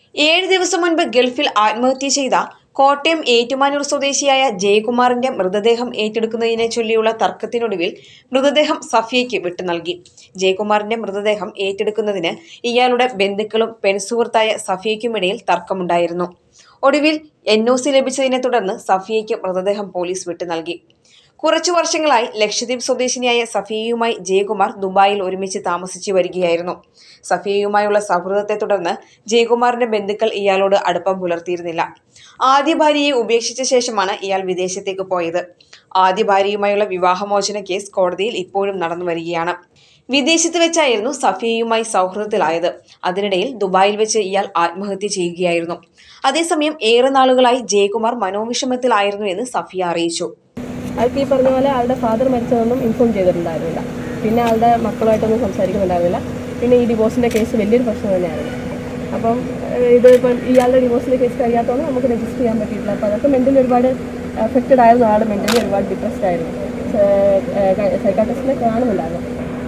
ഏഴ് ദിവസം മുൻപ് ഗൾഫിൽ ആത്മഹത്യ ചെയ്ത കോട്ടയം ഏറ്റുമാനൂർ സ്വദേശിയായ ജയകുമാറിന്റെ മൃതദേഹം ഏറ്റെടുക്കുന്നതിനെ ചൊല്ലിയുള്ള തർക്കത്തിനൊടുവിൽ മൃതദേഹം സഫിയയ്ക്ക് വിട്ടു നൽകി ജയകുമാറിന്റെ മൃതദേഹം ഏറ്റെടുക്കുന്നതിന് ഇയാളുടെ ബന്ധുക്കളും പെൺസുഹൃത്തായ സഫിയയ്ക്കുമിടയിൽ തർക്കമുണ്ടായിരുന്നു ഒടുവിൽ എൻ ഒ സി ലഭിച്ചതിനെ തുടർന്ന് സഫിയയ്ക്ക് മൃതദേഹം പോലീസ് വിട്ടു നൽകി കുറച്ചു വർഷങ്ങളായി ലക്ഷദ്വീപ് സ്വദേശിനിയായ സഫിയയുമായി ജയകുമാർ ദുബായിൽ ഒരുമിച്ച് താമസിച്ചു വരികയായിരുന്നു സഫിയയുമായുള്ള സൗഹൃദത്തെ തുടർന്ന് ജയകുമാറിന്റെ ബന്ധുക്കൾ ഇയാളോട് അടുപ്പം പുലർത്തിയിരുന്നില്ല ആദ്യ ഭാര്യയെ ഉപേക്ഷിച്ച ശേഷമാണ് ഇയാൾ വിദേശത്തേക്ക് പോയത് ആദ്യ ഭാര്യയുമായുള്ള വിവാഹമോചന കേസ് കോടതിയിൽ ഇപ്പോഴും നടന്നു വരികയാണ് വിദേശത്ത് വെച്ചായിരുന്നു സഫിയയുമായി സൗഹൃദത്തിലായത് അതിനിടയിൽ ദുബായിൽ വെച്ച് ഇയാൾ ആത്മഹത്യ ചെയ്യുകയായിരുന്നു അതേസമയം ഏറെ നാളുകളായി ജയകുമാർ മനോവിഷമത്തിലായിരുന്നു എന്ന് സഫിയ അറിയിച്ചു ആൾക്ക് ഈ പറഞ്ഞ പോലെ ആളുടെ ഫാദർ മരിച്ചതൊന്നും ഇൻഫോം ചെയ്തിട്ടുണ്ടായിരുന്നില്ല പിന്നെ ആളുടെ മക്കളുമായിട്ടൊന്നും സംസാരിക്കുന്നുണ്ടായിരുന്നില്ല പിന്നെ ഈ ഡിവോഴ്സിൻ്റെ കേസ് വലിയൊരു പ്രശ്നം തന്നെയായിരുന്നു അപ്പം ഏഹ് ഇത് ഇപ്പം ഇയാളുടെ ഡിവോഴ്സിൻ്റെ കേസ് കഴിയാത്തതുകൊണ്ട് നമുക്ക് രജിസ്റ്റർ ചെയ്യാൻ പറ്റിയിട്ടില്ല അപ്പോൾ അതൊക്കെ മെൻ്റലി ഒരുപാട് എഫക്റ്റഡ് ആയിരുന്നു ആൾ മെൻ്റലി ഒരുപാട് ഡിപ്രസ്ഡ് ആയിരുന്നു സൈക്കാട്രിസ്റ്റിനെ കാണുന്നുണ്ടായിരുന്നു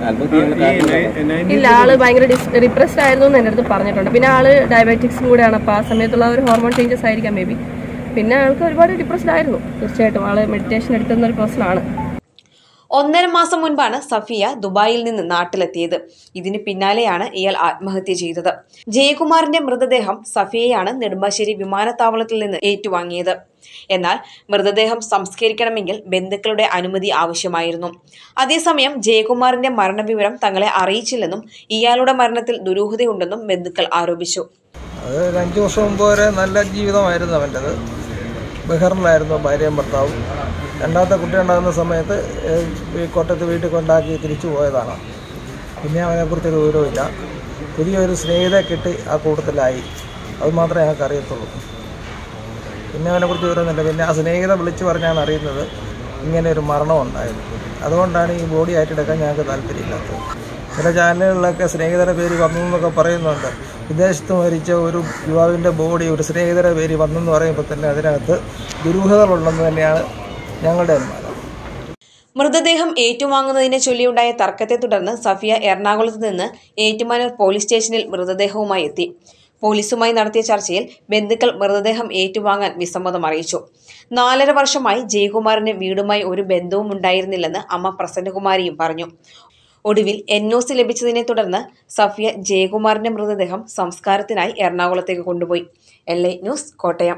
ഇല്ല ആള് ഭയങ്കര ഡിപ്രസ്ഡ് ആയിരുന്നു എന്ന് എൻ്റെ അടുത്ത് പറഞ്ഞിട്ടുണ്ട് പിന്നെ ആള് ഡയബറ്റിക്സും കൂടെയാണ് അപ്പോൾ ആ സമയത്തുള്ള ഒരു ഹോർമോൺ ചേഞ്ചസ് ആയിരിക്കാം മേ ബി പിന്നെ ആൾക്ക് ഒരുപാട് ഡിപ്രസ്ഡ് ആയിരുന്നു തീർച്ചയായിട്ടും ആള് മെഡിറ്റേഷൻ എടുത്തുന്ന ഒരു പേഴ്സൺ ആണ് ഒന്നര മാസം മുൻപാണ് സഫിയ ദുബായിൽ നിന്ന് നാട്ടിലെത്തിയത് ഇതിന് പിന്നാലെയാണ് ഇയാൾ ആത്മഹത്യ ചെയ്തത് ജയകുമാറിന്റെ മൃതദേഹം സഫിയയാണ് നെടുമ്പാശ്ശേരി വിമാനത്താവളത്തിൽ നിന്ന് ഏറ്റുവാങ്ങിയത് എന്നാൽ മൃതദേഹം സംസ്കരിക്കണമെങ്കിൽ ബന്ധുക്കളുടെ അനുമതി ആവശ്യമായിരുന്നു അതേസമയം ജയകുമാറിന്റെ മരണവിവരം തങ്ങളെ അറിയിച്ചില്ലെന്നും ഇയാളുടെ മരണത്തിൽ ദുരൂഹതയുണ്ടെന്നും ബന്ധുക്കൾ ആരോപിച്ചു അത് ഒരു അഞ്ച് വർഷം മുമ്പ് വരെ നല്ല ജീവിതമായിരുന്നു അവൻ്റെത് ബഹറിലായിരുന്നു ഭാര്യയും ഭർത്താവും രണ്ടാമത്തെ കുട്ടി ഉണ്ടാകുന്ന സമയത്ത് ഏഹ്, ഈ കോട്ടയത്ത് വീട്ടിൽ കൊണ്ടാക്കി തിരിച്ചു പോയതാണ് പിന്നെ അവനെക്കുറിച്ച് വിവരമില്ല പുതിയൊരു സ്നേഹിതയെ കിട്ടി ആ കൂട്ടത്തിലായി അത് മാത്രമേ ഞങ്ങൾക്ക് അറിയത്തുള്ളൂ പിന്നെ അവനെക്കുറിച്ച് വിവരമൊന്നുമില്ല പിന്നെ ആ സ്നേഹിത വിളിച്ചു പറഞ്ഞാണ് അറിയുന്നത് ഇങ്ങനെ ഒരു മരണം ഉണ്ടായത് അതുകൊണ്ടാണ് ഈ ബോഡി ഏറ്റെടുക്കാൻ ഞങ്ങൾക്ക് താല്പര്യമില്ലാത്തത് ചില ചാനലുകളിലൊക്കെ സ്നേഹിതരുടെ പേര് വന്നു എന്നൊക്കെ പറയുന്നുണ്ട് വിദേശത്ത് മരിച്ച ഒരു യുവാവിൻ്റെ ബോഡി ഒരു സ്നേഹിതരുടെ പേര് വന്നെന്ന് പറയുമ്പോൾ തന്നെ അതിനകത്ത് ദുരൂഹതകളുണ്ടെന്ന് തന്നെയാണ് ഞങ്ങളുടെ അനുമാനം മൃതദേഹം ഏറ്റുവാങ്ങുന്നതിനെ ചൊല്ലിയുണ്ടായ തർക്കത്തെ തുടർന്ന് സഫിയ എറണാകുളത്ത് നിന്ന് ഏറ്റുമാനൂർ പോലീസ് സ്റ്റേഷനിൽ മൃതദേഹവുമായി എത്തി പോലീസുമായി നടത്തിയ ചർച്ചയിൽ ബന്ധുക്കൾ മൃതദേഹം ഏറ്റുവാങ്ങാൻ വിസമ്മതം അറിയിച്ചു നാലര വർഷമായി ജയകുമാറിന് വീടുമായി ഒരു ബന്ധവും ഉണ്ടായിരുന്നില്ലെന്ന് അമ്മ പ്രസന്നകുമാരിയും പറഞ്ഞു ഒടുവിൽ എൻ ഒ സി ലഭിച്ചതിനെ തുടർന്ന് സഫിയ ജയകുമാറിന്റെ മൃതദേഹം സംസ്കാരത്തിനായി എറണാകുളത്തേക്ക് കൊണ്ടുപോയി L I news Kottayam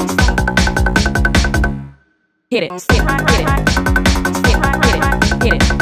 Hit it. Hit it. Hit it. Hit it. Hit it. Hit it.